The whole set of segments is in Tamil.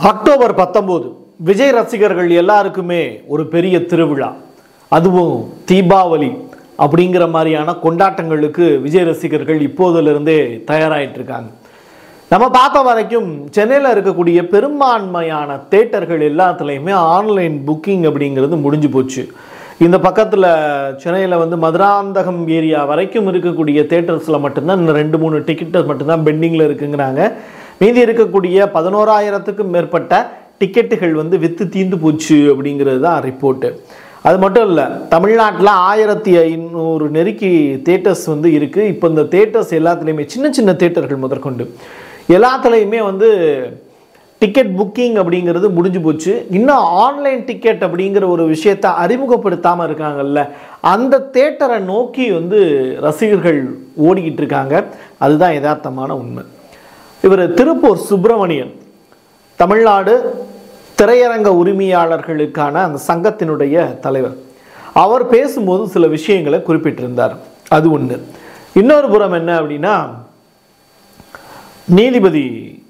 அக்டோபர் பத்தொம்போது விஜய் ரசிகர்கள் எல்லாருக்குமே ஒரு பெரிய திருவிழா அதுவும் தீபாவளி அப்படிங்கிற மாதிரியான கொண்டாட்டங்களுக்கு விஜய் ரசிகர்கள் இப்போதிலிருந்தே தயாராகிட்டு இருக்காங்க நம்ம பார்த்த வரைக்கும் சென்னையில் இருக்கக்கூடிய பெரும்பான்மையான தேட்டர்கள் எல்லாத்துலேயுமே ஆன்லைன் புக்கிங் அப்படிங்கிறது முடிஞ்சு போச்சு இந்த பக்கத்தில் சென்னையில் வந்து மதுராந்தகம் ஏரியா வரைக்கும் இருக்கக்கூடிய தேட்டர்ஸில் மட்டும்தான் இன்னும் ரெண்டு மூணு டிக்கெட்டு மட்டும்தான் பெண்டிங்கில் இருக்குங்கிறாங்க மீதி இருக்கக்கூடிய பதினோராயிரத்துக்கும் மேற்பட்ட டிக்கெட்டுகள் வந்து வித்து தீந்து போச்சு அப்படிங்கிறது தான் ரிப்போர்ட்டு அது மட்டும் இல்லை தமிழ்நாட்டில் ஆயிரத்தி ஐநூறு நெருக்கி தேட்டர்ஸ் வந்து இருக்குது இப்போ இந்த தேட்டர்ஸ் எல்லாத்துலேயுமே சின்ன சின்ன தேட்டர்கள் முதற்கொண்டு எல்லாத்துலேயுமே வந்து டிக்கெட் புக்கிங் அப்படிங்கிறது முடிஞ்சு போச்சு இன்னும் ஆன்லைன் டிக்கெட் அப்படிங்கிற ஒரு விஷயத்தை அறிமுகப்படுத்தாமல் இருக்காங்கல்ல அந்த தேட்டரை நோக்கி வந்து ரசிகர்கள் ஓடிக்கிட்டு இருக்காங்க அதுதான் யதார்த்தமான உண்மை இவர் திருப்பூர் சுப்பிரமணியன் தமிழ்நாடு திரையரங்க உரிமையாளர்களுக்கான அந்த சங்கத்தினுடைய தலைவர் அவர் பேசும்போது சில விஷயங்களை குறிப்பிட்டிருந்தார் அது ஒன்று இன்னொரு புறம் என்ன அப்படின்னா நீதிபதி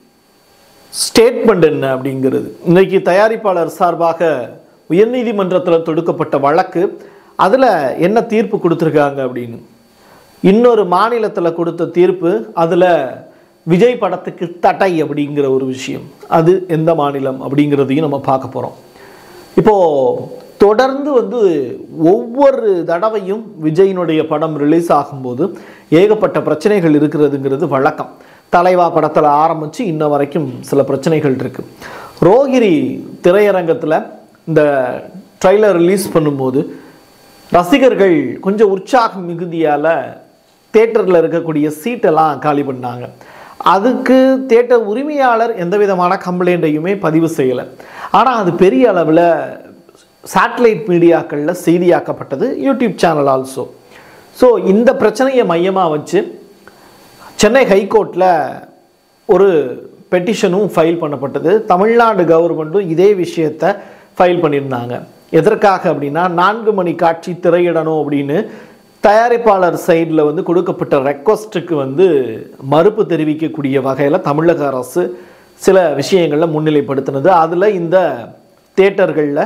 ஸ்டேட்மெண்ட் என்ன அப்படிங்கிறது இன்னைக்கு தயாரிப்பாளர் சார்பாக உயர்நீதிமன்றத்தில் தொடுக்கப்பட்ட வழக்கு அதில் என்ன தீர்ப்பு கொடுத்துருக்காங்க அப்படின்னு இன்னொரு மாநிலத்தில் கொடுத்த தீர்ப்பு அதில் விஜய் படத்துக்கு தடை அப்படிங்கிற ஒரு விஷயம் அது எந்த மாநிலம் அப்படிங்கிறதையும் நம்ம பார்க்க போகிறோம் இப்போது தொடர்ந்து வந்து ஒவ்வொரு தடவையும் விஜயினுடைய படம் ரிலீஸ் ஆகும்போது ஏகப்பட்ட பிரச்சனைகள் இருக்கிறதுங்கிறது வழக்கம் தலைவா படத்தில் ஆரம்பித்து இன்ன வரைக்கும் சில பிரச்சனைகள் இருக்குது ரோகிரி திரையரங்கத்தில் இந்த ட்ரைலர் ரிலீஸ் பண்ணும்போது ரசிகர்கள் கொஞ்சம் உற்சாகம் மிகுதியால் தேட்டரில் இருக்கக்கூடிய சீட்டெல்லாம் காலி பண்ணாங்க அதுக்கு தேட்டர் உரிமையாளர் எந்த விதமான கம்ப்ளைண்ட்டையுமே பதிவு செய்யலை ஆனால் அது பெரிய அளவில் சேட்டலைட் மீடியாக்களில் செய்தியாக்கப்பட்டது யூடியூப் சேனல் ஆல்சோ ஸோ இந்த பிரச்சனையை மையமாக வச்சு சென்னை ஹைகோர்ட்டில் ஒரு பெட்டிஷனும் ஃபைல் பண்ணப்பட்டது தமிழ்நாடு கவர்மெண்ட்டும் இதே விஷயத்தை ஃபைல் பண்ணியிருந்தாங்க எதற்காக அப்படின்னா நான்கு மணி காட்சி திரையிடணும் அப்படின்னு தயாரிப்பாளர் சைடில் வந்து கொடுக்கப்பட்ட ரெக்வஸ்ட்டுக்கு வந்து மறுப்பு தெரிவிக்கக்கூடிய வகையில் தமிழக அரசு சில விஷயங்களில் முன்னிலைப்படுத்தினது அதில் இந்த தேட்டர்களில்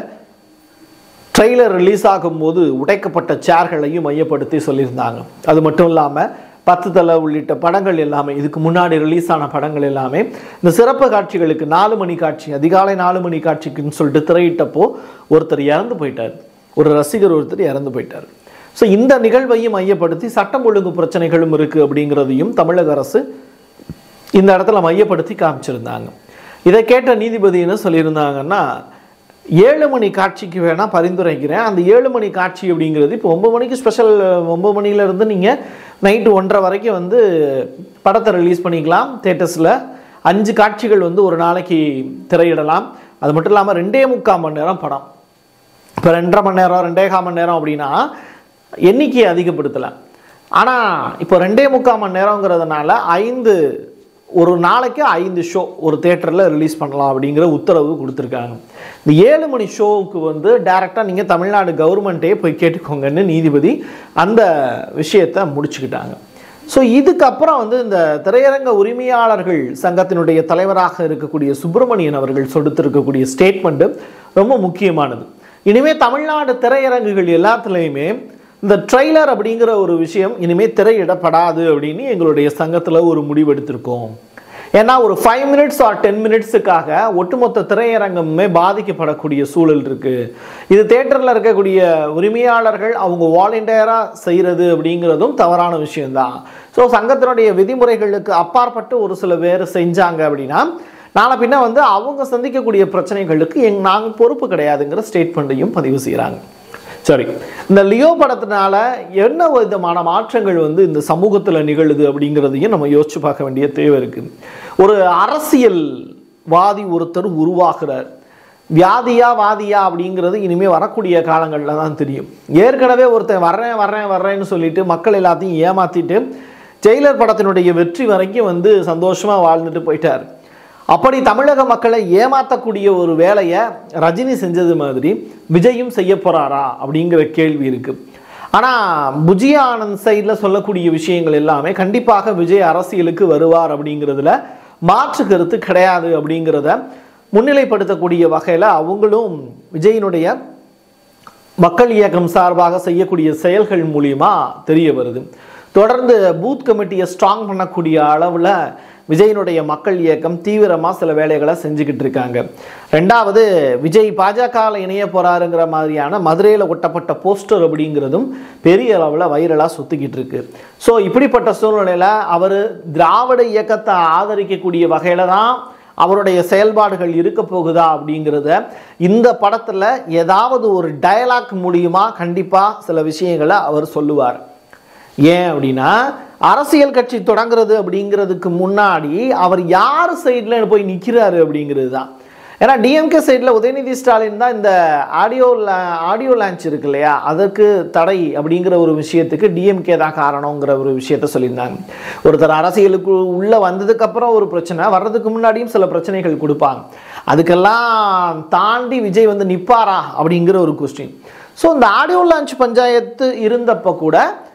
ட்ரெய்லர் ரிலீஸ் ஆகும்போது உடைக்கப்பட்ட சேர்களையும் மையப்படுத்தி சொல்லியிருந்தாங்க அது மட்டும் இல்லாமல் பத்து தலை உள்ளிட்ட படங்கள் எல்லாமே இதுக்கு முன்னாடி ரிலீஸ் ஆன படங்கள் எல்லாமே இந்த சிறப்பு காட்சிகளுக்கு நாலு மணி காட்சி அதிகாலை நாலு மணி காட்சிக்குன்னு சொல்லிட்டு திரையிட்டப்போ ஒருத்தர் இறந்து போயிட்டார் ஒரு ரசிகர் ஒருத்தர் இறந்து போயிட்டார் ஸோ இந்த நிகழ்வையும் மையப்படுத்தி சட்டம் ஒழுங்கு பிரச்சனைகளும் இருக்குது அப்படிங்கிறதையும் தமிழக அரசு இந்த இடத்துல மையப்படுத்தி காமிச்சிருந்தாங்க இதை கேட்ட நீதிபதி என்ன சொல்லியிருந்தாங்கன்னா ஏழு மணி காட்சிக்கு வேணால் பரிந்துரைக்கிறேன் அந்த ஏழு மணி காட்சி அப்படிங்கிறது இப்போ ஒம்பது மணிக்கு ஸ்பெஷல் ஒம்பது மணிலேருந்து நீங்கள் நைட்டு ஒன்றரை வரைக்கும் வந்து படத்தை ரிலீஸ் பண்ணிக்கலாம் தேட்டர்ஸில் அஞ்சு காட்சிகள் வந்து ஒரு நாளைக்கு திரையிடலாம் அது மட்டும் இல்லாமல் ரெண்டே முக்கால் மணி நேரம் படம் இப்போ ரெண்டரை மணி நேரம் ரெண்டே கால் மணி நேரம் அப்படின்னா எண்ணிக்கையை அதிகப்படுத்தலாம் ஆனால் இப்போ ரெண்டே முக்கால் மணி நேரங்கிறதுனால ஐந்து ஒரு நாளைக்கு ஐந்து ஷோ ஒரு தேட்டரில் ரிலீஸ் பண்ணலாம் அப்படிங்கிற உத்தரவு கொடுத்துருக்காங்க இந்த ஏழு மணி ஷோவுக்கு வந்து டைரெக்டாக நீங்கள் தமிழ்நாடு கவர்மெண்ட்டே போய் கேட்டுக்கோங்கன்னு நீதிபதி அந்த விஷயத்தை முடிச்சுக்கிட்டாங்க ஸோ இதுக்கப்புறம் வந்து இந்த திரையரங்க உரிமையாளர்கள் சங்கத்தினுடைய தலைவராக இருக்கக்கூடிய சுப்பிரமணியன் அவர்கள் கொடுத்திருக்கக்கூடிய ஸ்டேட்மெண்ட்டு ரொம்ப முக்கியமானது இனிமேல் தமிழ்நாடு திரையரங்குகள் எல்லாத்துலேயுமே இந்த ட்ரெய்லர் அப்படிங்கிற ஒரு விஷயம் இனிமேல் திரையிடப்படாது அப்படின்னு எங்களுடைய சங்கத்தில் ஒரு முடிவெடுத்திருக்கோம் ஏன்னா ஒரு ஃபைவ் மினிட்ஸ் ஆர் டென் மினிட்ஸுக்காக ஒட்டுமொத்த திரையரங்கமுமே பாதிக்கப்படக்கூடிய சூழல் இருக்குது இது தேட்டரில் இருக்கக்கூடிய உரிமையாளர்கள் அவங்க வாலண்டியராக செய்கிறது அப்படிங்கிறதும் தவறான விஷயம்தான் ஸோ சங்கத்தினுடைய விதிமுறைகளுக்கு அப்பாற்பட்டு ஒரு சில பேர் செஞ்சாங்க அப்படின்னா நாளை பின்ன வந்து அவங்க சந்திக்கக்கூடிய பிரச்சனைகளுக்கு எங் நாங்கள் பொறுப்பு கிடையாதுங்கிற ஸ்டேட்மெண்ட்டையும் பதிவு செய்கிறாங்க சரி இந்த லியோ படத்தினால என்ன விதமான மாற்றங்கள் வந்து இந்த சமூகத்தில் நிகழுது அப்படிங்கிறதையும் நம்ம யோசிச்சு பார்க்க வேண்டிய தேவை இருக்குது ஒரு அரசியல் வாதி ஒருத்தர் உருவாகிறார் வியாதியா வாதியா அப்படிங்கிறது இனிமேல் வரக்கூடிய காலங்களில் தான் தெரியும் ஏற்கனவே ஒருத்தன் வர்றேன் வர்றேன் வர்றேன்னு சொல்லிட்டு மக்கள் எல்லாத்தையும் ஏமாற்றிட்டு ஜெயிலர் படத்தினுடைய வெற்றி வரைக்கும் வந்து சந்தோஷமாக வாழ்ந்துட்டு போயிட்டார் அப்படி தமிழக மக்களை ஏமாற்றக்கூடிய ஒரு வேலையை ரஜினி செஞ்சது மாதிரி விஜயும் செய்ய போகிறாரா அப்படிங்கிற கேள்வி இருக்குது ஆனால் புஜியா ஆனந்த் சைடில் சொல்லக்கூடிய விஷயங்கள் எல்லாமே கண்டிப்பாக விஜய் அரசியலுக்கு வருவார் அப்படிங்கிறதுல மாற்று கருத்து கிடையாது அப்படிங்கிறத முன்னிலைப்படுத்தக்கூடிய வகையில் அவங்களும் விஜயினுடைய மக்கள் இயக்கம் சார்பாக செய்யக்கூடிய செயல்கள் மூலியமா தெரிய வருது தொடர்ந்து பூத் கமிட்டியை ஸ்ட்ராங் பண்ணக்கூடிய அளவில் விஜயினுடைய மக்கள் இயக்கம் தீவிரமாக சில வேலைகளை செஞ்சுக்கிட்டு இருக்காங்க ரெண்டாவது விஜய் பாஜகவில் இணைய போறாருங்கிற மாதிரியான மதுரையில் ஒட்டப்பட்ட போஸ்டர் அப்படிங்கிறதும் பெரிய அளவில் வைரலாக சுற்றிக்கிட்டு இருக்கு ஸோ இப்படிப்பட்ட சூழ்நிலையில் அவர் திராவிட இயக்கத்தை ஆதரிக்கக்கூடிய வகையில் தான் அவருடைய செயல்பாடுகள் இருக்க போகுதா அப்படிங்கிறத இந்த படத்தில் ஏதாவது ஒரு டயலாக் மூலியமா கண்டிப்பாக சில விஷயங்களை அவர் சொல்லுவார் ஏன் அப்படின்னா அரசியல் கட்சி தொடங்குறது அப்படிங்கிறதுக்கு முன்னாடி அவர் யார் சைடில் போய் நிற்கிறாரு அப்படிங்கிறது தான் ஏன்னா டிஎம்கே சைடில் உதயநிதி ஸ்டாலின் தான் இந்த ஆடியோ ஆடியோ லான்ச் இருக்கு இல்லையா அதற்கு தடை அப்படிங்கிற ஒரு விஷயத்துக்கு டிஎம்கே தான் காரணங்கிற ஒரு விஷயத்த சொல்லியிருந்தாங்க ஒருத்தர் அரசியலுக்கு உள்ளே வந்ததுக்கப்புறம் ஒரு பிரச்சனை வர்றதுக்கு முன்னாடியும் சில பிரச்சனைகள் கொடுப்பாங்க அதுக்கெல்லாம் தாண்டி விஜய் வந்து நிற்பாரா அப்படிங்கிற ஒரு கொஸ்டின் ஸோ இந்த ஆடியோ லான்ச் பஞ்சாயத்து இருந்தப்போ கூட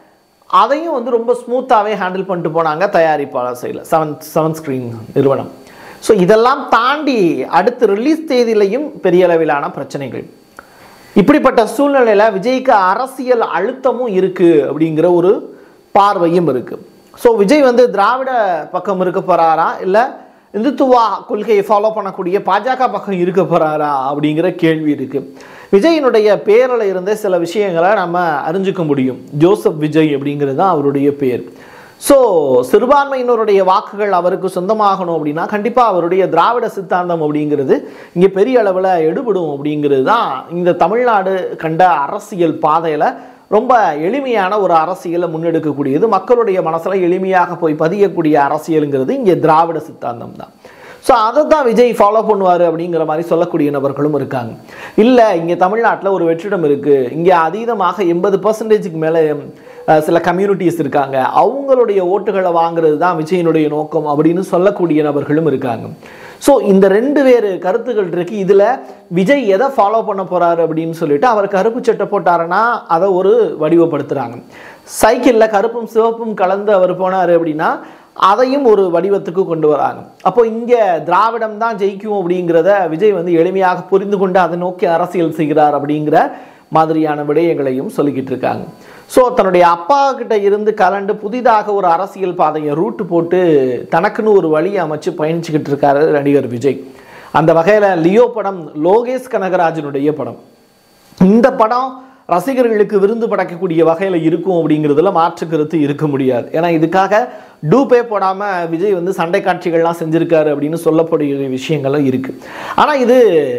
அதையும் வந்து ரொம்ப ஸ்மூத்தாகவே ஹேண்டில் பண்ணிட்டு போனாங்க தயாரிப்பாளர் சைடில் செவன் செவன் ஸ்க்ரீன் நிறுவனம் ஸோ இதெல்லாம் தாண்டி அடுத்த ரிலீஸ் தேதியிலையும் பெரிய அளவிலான பிரச்சனைகள் இப்படிப்பட்ட சூழ்நிலையில் விஜய்க்கு அரசியல் அழுத்தமும் இருக்குது அப்படிங்கிற ஒரு பார்வையும் இருக்குது ஸோ விஜய் வந்து திராவிட பக்கம் இருக்க போகிறாரா இல்லை இந்துத்துவா கொள்கையை ஃபாலோ பண்ணக்கூடிய பாஜக பக்கம் இருக்க போகிறாரா அப்படிங்கிற கேள்வி இருக்குது விஜயினுடைய பேரில் இருந்தே சில விஷயங்களை நம்ம அறிஞ்சுக்க முடியும் ஜோசப் விஜய் அப்படிங்கிறது தான் அவருடைய பேர் ஸோ சிறுபான்மையினருடைய வாக்குகள் அவருக்கு சொந்தமாகணும் அப்படின்னா கண்டிப்பாக அவருடைய திராவிட சித்தாந்தம் அப்படிங்கிறது இங்கே பெரிய அளவில் எடுபடும் அப்படிங்கிறது தான் இந்த தமிழ்நாடு கண்ட அரசியல் பாதையில் ரொம்ப எளிமையான ஒரு அரசியலை முன்னெடுக்கக்கூடியது மக்களுடைய மனசில் எளிமையாக போய் பதியக்கூடிய அரசியலுங்கிறது இங்கே திராவிட சித்தாந்தம் தான் ஸோ அதை தான் விஜய் ஃபாலோ பண்ணுவார் அப்படிங்கிற மாதிரி சொல்லக்கூடிய நபர்களும் இருக்காங்க இல்லை இங்கே தமிழ்நாட்டில் ஒரு வெற்றிடம் இருக்குது இங்கே அதீதமாக எண்பது பர்சன்டேஜுக்கு மேலே சில கம்யூனிட்டிஸ் இருக்காங்க அவங்களுடைய ஓட்டுகளை வாங்குறது தான் விஜயனுடைய நோக்கம் அப்படின்னு சொல்லக்கூடிய நபர்களும் இருக்காங்க ஸோ இந்த ரெண்டு வேறு கருத்துக்கள் இருக்கு இதில் விஜய் எதை ஃபாலோ பண்ண போறாரு அப்படின்னு சொல்லிட்டு அவர் கருப்பு சட்டை போட்டாருன்னா அதை ஒரு வடிவப்படுத்துறாங்க சைக்கிளில் கருப்பும் சிவப்பும் கலந்து அவர் போனார் அப்படின்னா அதையும் ஒரு வடிவத்துக்கு கொண்டு வராங்க அப்போ இங்கே திராவிடம் தான் ஜெயிக்கும் அப்படிங்கிறத விஜய் வந்து எளிமையாக புரிந்து கொண்டு அதை நோக்கி அரசியல் செய்கிறார் அப்படிங்கிற மாதிரியான விடயங்களையும் சொல்லிக்கிட்டு இருக்காங்க ஸோ தன்னுடைய அப்பா கிட்ட இருந்து கலண்டு புதிதாக ஒரு அரசியல் பாதையை ரூட்டு போட்டு தனக்குன்னு ஒரு வழியை அமைச்சு பயணிச்சுக்கிட்டு இருக்காரு நடிகர் விஜய் அந்த வகையில் லியோ படம் லோகேஷ் கனகராஜனுடைய படம் இந்த படம் ரசிகர்களுக்கு விருந்து படைக்கக்கூடிய வகையில் இருக்கும் அப்படிங்கிறதுல மாற்று கருத்து இருக்க முடியாது ஏன்னா இதுக்காக டூப்பே போடாமல் விஜய் வந்து சண்டை காட்சிகள்லாம் செஞ்சுருக்காரு அப்படின்னு சொல்லக்கூடிய விஷயங்களும் இருக்குது ஆனால் இது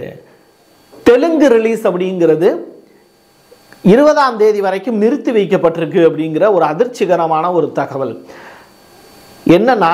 தெலுங்கு ரிலீஸ் அப்படிங்கிறது இருபதாம் தேதி வரைக்கும் நிறுத்தி வைக்கப்பட்டிருக்கு அப்படிங்கிற ஒரு அதிர்ச்சிகரமான ஒரு தகவல் என்னன்னா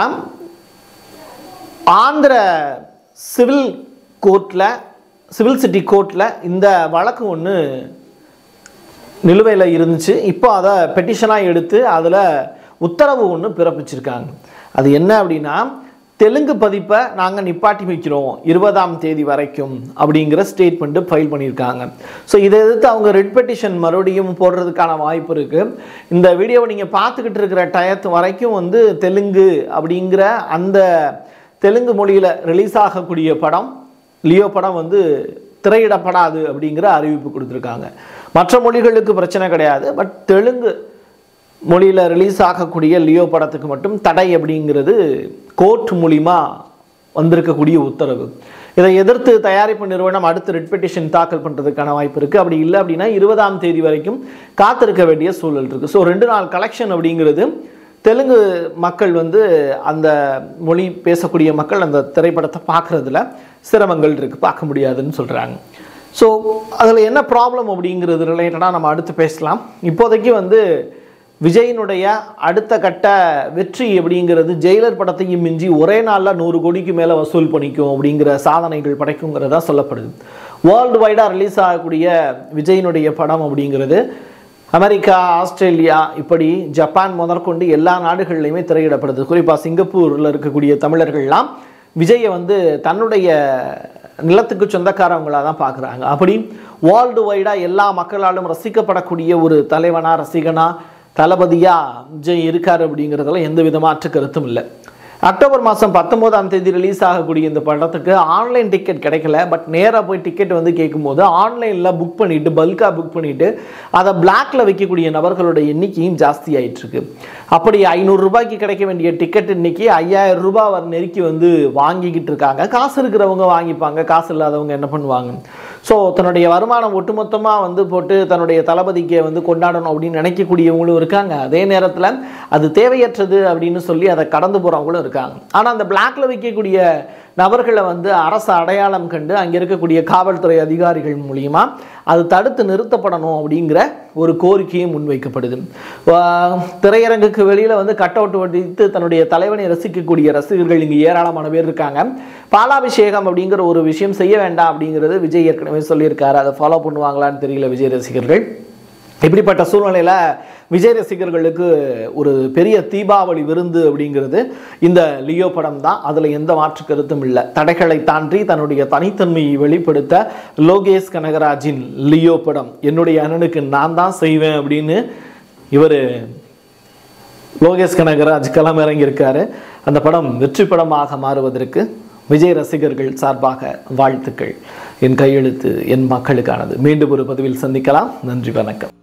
ஆந்திர சிவில் கோர்ட்டில் சிவில் சிட்டி கோர்ட்டில் இந்த வழக்கு ஒன்று நிலுவையில் இருந்துச்சு இப்போ அதை பெட்டிஷனாக எடுத்து அதில் உத்தரவு ஒன்று பிறப்பிச்சிருக்காங்க அது என்ன அப்படின்னா தெலுங்கு பதிப்பை நாங்கள் நிப்பாட்டி வைக்கிறோம் இருபதாம் தேதி வரைக்கும் அப்படிங்கிற ஸ்டேட்மெண்ட்டு ஃபைல் பண்ணியிருக்காங்க ஸோ இதை எதிர்த்து அவங்க ரெட் பெட்டிஷன் மறுபடியும் போடுறதுக்கான வாய்ப்பு இருக்குது இந்த வீடியோவை நீங்கள் பார்த்துக்கிட்டு இருக்கிற டயத்து வரைக்கும் வந்து தெலுங்கு அப்படிங்கிற அந்த தெலுங்கு மொழியில் ரிலீஸ் ஆகக்கூடிய படம் லியோ படம் வந்து திரையிடப்படாது அப்படிங்கிற அறிவிப்பு கொடுத்துருக்காங்க மற்ற மொழிகளுக்கு பிரச்சனை கிடையாது பட் தெலுங்கு மொழியில் ரிலீஸ் ஆகக்கூடிய லியோ படத்துக்கு மட்டும் தடை அப்படிங்கிறது கோர்ட் மூலிமா வந்திருக்கக்கூடிய உத்தரவு இதை எதிர்த்து தயாரிப்பு நிறுவனம் அடுத்து ரெட் பெட்டிஷன் தாக்கல் பண்ணுறதுக்கான வாய்ப்பு இருக்குது அப்படி இல்லை அப்படின்னா இருபதாம் தேதி வரைக்கும் காத்திருக்க வேண்டிய சூழல் இருக்குது ஸோ ரெண்டு நாள் கலெக்ஷன் அப்படிங்கிறது தெலுங்கு மக்கள் வந்து அந்த மொழி பேசக்கூடிய மக்கள் அந்த திரைப்படத்தை பார்க்குறதுல சிரமங்கள் இருக்குது பார்க்க முடியாதுன்னு சொல்கிறாங்க ஸோ அதில் என்ன ப்ராப்ளம் அப்படிங்கிறது ரிலேட்டடாக நம்ம அடுத்து பேசலாம் இப்போதைக்கு வந்து விஜயினுடைய அடுத்த கட்ட வெற்றி அப்படிங்கிறது ஜெயிலர் படத்தையும் மிஞ்சி ஒரே நாளில் நூறு கோடிக்கு மேலே வசூல் பண்ணிக்கும் அப்படிங்கிற சாதனைகள் படைக்குங்கிறதா சொல்லப்படுது வேர்ல்டு வைடாக ரிலீஸ் ஆகக்கூடிய விஜயினுடைய படம் அப்படிங்கிறது அமெரிக்கா ஆஸ்திரேலியா இப்படி ஜப்பான் முதற்கொண்டு எல்லா நாடுகள்லையுமே திரையிடப்படுது குறிப்பாக சிங்கப்பூரில் இருக்கக்கூடிய தமிழர்கள்லாம் விஜயை வந்து தன்னுடைய நிலத்துக்கு சொந்தக்காரவங்களாக தான் பார்க்குறாங்க அப்படி வேர்ல்டு வைடாக எல்லா மக்களாலும் ரசிக்கப்படக்கூடிய ஒரு தலைவனா ரசிகனா தளபதியா விஜய் இருக்கார் அப்படிங்கிறதுல எந்த வித மாற்று கருத்தும் இல்லை அக்டோபர் மாதம் பத்தொம்போதாம் தேதி ரிலீஸ் ஆகக்கூடிய இந்த படத்துக்கு ஆன்லைன் டிக்கெட் கிடைக்கல பட் நேராக போய் டிக்கெட் வந்து கேட்கும்போது ஆன்லைனில் புக் பண்ணிட்டு பல்காக புக் பண்ணிட்டு அதை பிளாக்ல விற்கக்கூடிய நபர்களோட எண்ணிக்கையும் ஜாஸ்தி ஆயிட்டு இருக்கு அப்படி ஐநூறு ரூபாய்க்கு கிடைக்க வேண்டிய டிக்கெட் இன்னைக்கு ஐயாயிரம் ரூபாய் வர நெருக்கி வந்து வாங்கிக்கிட்டு இருக்காங்க காசு இருக்கிறவங்க வாங்கிப்பாங்க காசு இல்லாதவங்க என்ன பண்ணுவாங்க ஸோ தன்னுடைய வருமானம் ஒட்டுமொத்தமாக வந்து போட்டு தன்னுடைய தளபதிக்கு வந்து கொண்டாடணும் அப்படின்னு நினைக்கக்கூடியவங்களும் இருக்காங்க அதே நேரத்தில் அது தேவையற்றது அப்படின்னு சொல்லி அதை கடந்து போகிறவங்களும் இருக்காங்க ஆனால் அந்த பிளாக்ல விற்கக்கூடிய நபர்களை வந்து அரசு அடையாளம் கண்டு அங்கே இருக்கக்கூடிய காவல்துறை அதிகாரிகள் மூலியமா அது தடுத்து நிறுத்தப்படணும் அப்படிங்கிற ஒரு கோரிக்கையும் முன்வைக்கப்படுது வா- திரையரங்குக்கு வெளியில் வந்து கட் அவுட் வடித்து தன்னுடைய தலைவனை ரசிக்கக்கூடிய ரசிகர்கள் இங்கே ஏராளமான பேர் இருக்காங்க பாலாபிஷேகம் அப்படிங்கிற ஒரு விஷயம் செய்ய வேண்டாம் அப்படிங்கிறது விஜய் ஏற்கனவே சொல்லியிருக்காரு அதை ஃபாலோ பண்ணுவாங்களான்னு தெரியல விஜய் ரசிகர்கள் இப்படிப்பட்ட சூழ்நிலையில் விஜய் ரசிகர்களுக்கு ஒரு பெரிய தீபாவளி விருந்து அப்படிங்கிறது இந்த லியோ படம் தான் அதில் எந்த மாற்று கருத்தும் இல்லை தடைகளை தாண்டி தன்னுடைய தனித்தன்மையை வெளிப்படுத்த லோகேஷ் கனகராஜின் லியோ படம் என்னுடைய அண்ணனுக்கு நான் தான் செய்வேன் அப்படின்னு இவர் லோகேஷ் கனகராஜ் களமிறங்கியிருக்காரு அந்த படம் வெற்றி படமாக மாறுவதற்கு விஜய் ரசிகர்கள் சார்பாக வாழ்த்துக்கள் என் கையெழுத்து என் மக்களுக்கானது மீண்டும் ஒரு பதிவில் சந்திக்கலாம் நன்றி வணக்கம்